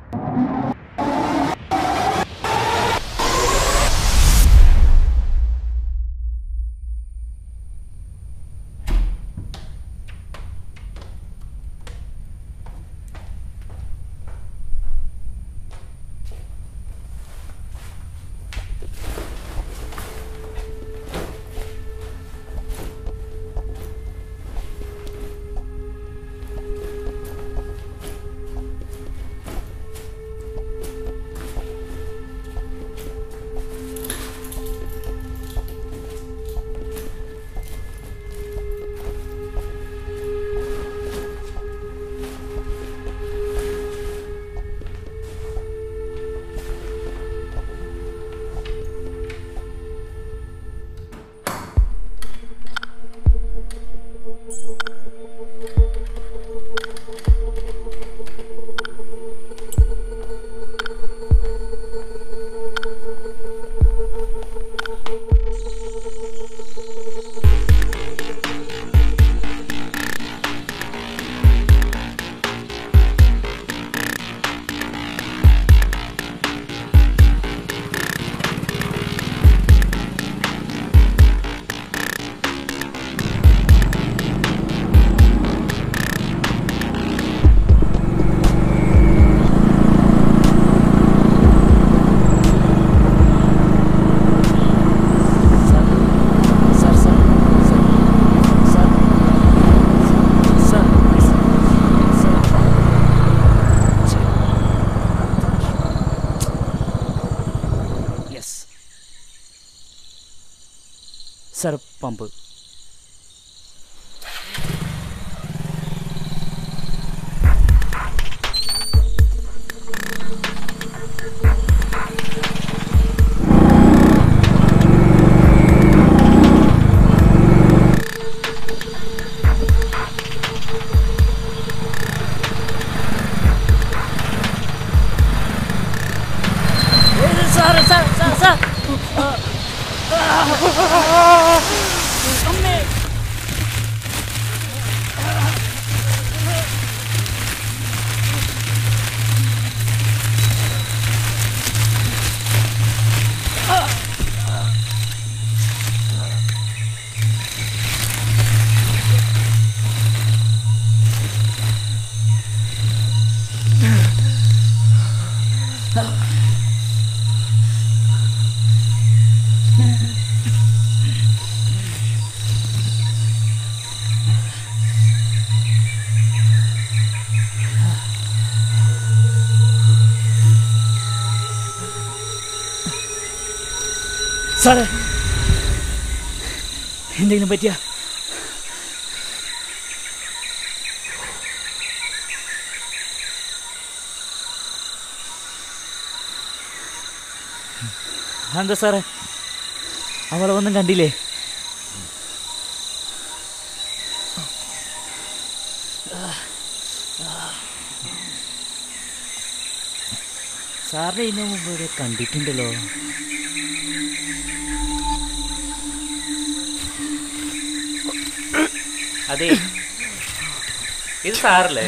yes sir pump sir sir sir sir അമ്മേ സാറേ എന്തെങ്കിലും പറ്റിയ എന്താ സാറേ അവളെ ഒന്നും കണ്ടില്ലേ സാറിനെ ഇതിനു മുമ്പ് ഇവിടെ കണ്ടിട്ടുണ്ടല്ലോ അതെ ഇത് സാറല്ലേ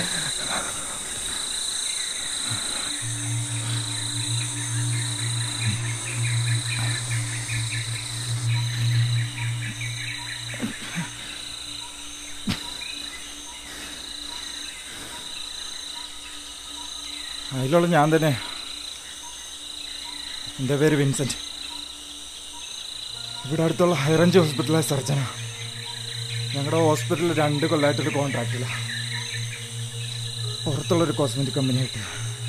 അതിലുള്ള ഞാൻ തന്നെ എൻ്റെ പേര് വിൻസെൻറ്റ് ഇവിടെ അടുത്തുള്ള ഹൈറേഞ്ച് ഹോസ്പിറ്റലിലെ സർജന ഞങ്ങളുടെ ഹോസ്പിറ്റലിൽ രണ്ട് കൊല്ലമായിട്ടൊരു കോൺട്രാക്റ്റില്ല പുറത്തുള്ളൊരു കോസ്മെറ്റിക് കമ്പനിയായിട്ട്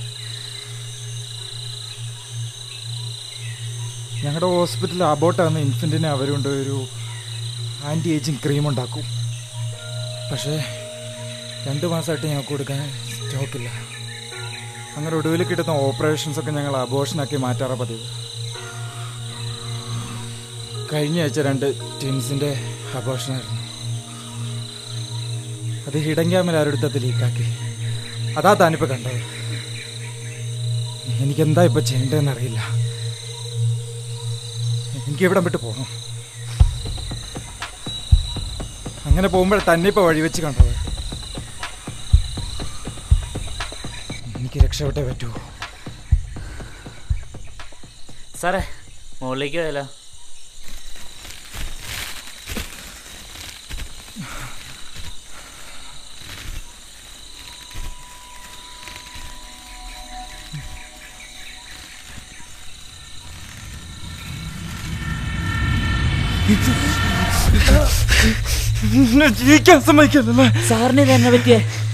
ഞങ്ങളുടെ ഹോസ്പിറ്റലിൽ അബോട്ടാകുന്ന ഇൻഫൻറ്റിനെ അവരുകൊണ്ട് ഒരു ആൻറ്റി ഏജിങ് ക്രീം ഉണ്ടാക്കും പക്ഷേ രണ്ട് മാസമായിട്ട് ഞങ്ങൾക്ക് കൊടുക്കാൻ സ്റ്റോക്കില്ല അങ്ങനെ ഒടുവിൽ കിട്ടുന്ന ഓപ്പറേഷൻസ് ഒക്കെ ഞങ്ങൾ അബോഷനാക്കി മാറ്റാറ പതിവ് കഴിഞ്ഞ ആഴ്ച രണ്ട് ട്വിൻസിന്റെ അബോഷനായിരുന്നു അത് ഹിഡൻ ക്യാമിൽ ആരെടുത്തത് ലീക്കാക്കി അതാ താനിപ്പോ കണ്ടത് എനിക്കെന്താ ഇപ്പൊ ചെയ്യേണ്ടതെന്ന് അറിയില്ല എനിക്ക് ഇവിടെ വിട്ട് പോകണം അങ്ങനെ പോകുമ്പോൾ തന്നെ ഇപ്പൊ വഴിവെച്ച് കണ്ടത് എനിക്ക് രക്ഷപ്പെട്ടേ പറ്റൂ സാറേ മുകളിലേക്ക് പോയാലോ എന്നെ ജീവിക്കാൻ സമ്മതിക്കല്ലേ സാറിന് തന്നെ പറ്റിയേ